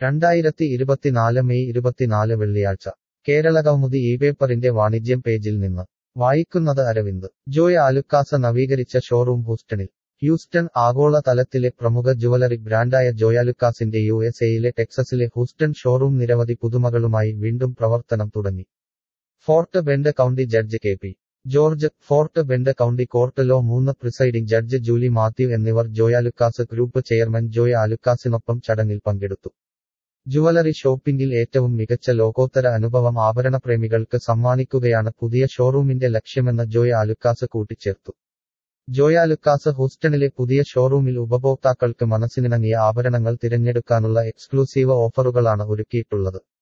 രണ്ടായിരത്തി ഇരുപത്തിനാല് മെയ് ഇരുപത്തിനാല് വെള്ളിയാഴ്ച കേരളകൗമുദി ഈ പേപ്പറിന്റെ വാണിജ്യം പേജിൽ നിന്ന് വായിക്കുന്നത് അരവിന്ദ് ജോയ് ആലുക്കാസ നവീകരിച്ച ഷോറൂം ഹൂസ്റ്റണിൽ ഹ്യൂസ്റ്റൺ ആഗോള തലത്തിലെ പ്രമുഖ ജുവലറി ബ്രാൻഡായ ജോയാലുക്കാസിന്റെ യു എസ് എയിലെ ടെക്സസിലെ ഹൂസ്റ്റൺ ഷോറൂം നിരവധി പുതുമകളുമായി വീണ്ടും പ്രവർത്തനം തുടങ്ങി Fort Bend county judge K P George Fort Bend county കോർട്ടിലോ മൂന്ന് പ്രിസൈഡിംഗ് ജഡ്ജ് ജൂലി മാത്യു എന്നിവർ ജോയാലുക്കാസ് ഗ്രൂപ്പ് ചെയർമാൻ ജോയ് ആലുക്കാസിനൊപ്പം ചടങ്ങിൽ പങ്കെടുത്തു ജുവലറി ഷോപ്പിംഗിൽ ഏറ്റവും മികച്ച ലോകോത്തര അനുഭവം ആഭരണപ്രേമികൾക്ക് സമ്മാനിക്കുകയാണ് പുതിയ ഷോറൂമിന്റെ ലക്ഷ്യമെന്ന് ജോയ് ആലുക്കാസ് കൂട്ടിച്ചേർത്തു ജോയ് ആലുക്കാസ് ഹൂസ്റ്റണിലെ പുതിയ ഷോറൂമിൽ ഉപഭോക്താക്കൾക്ക് മനസ്സിനിണങ്ങിയ ആഭരണങ്ങൾ തിരഞ്ഞെടുക്കാനുള്ള എക്സ്ക്ലൂസീവ് ഓഫറുകളാണ് ഒരുക്കിയിട്ടുള്ളത്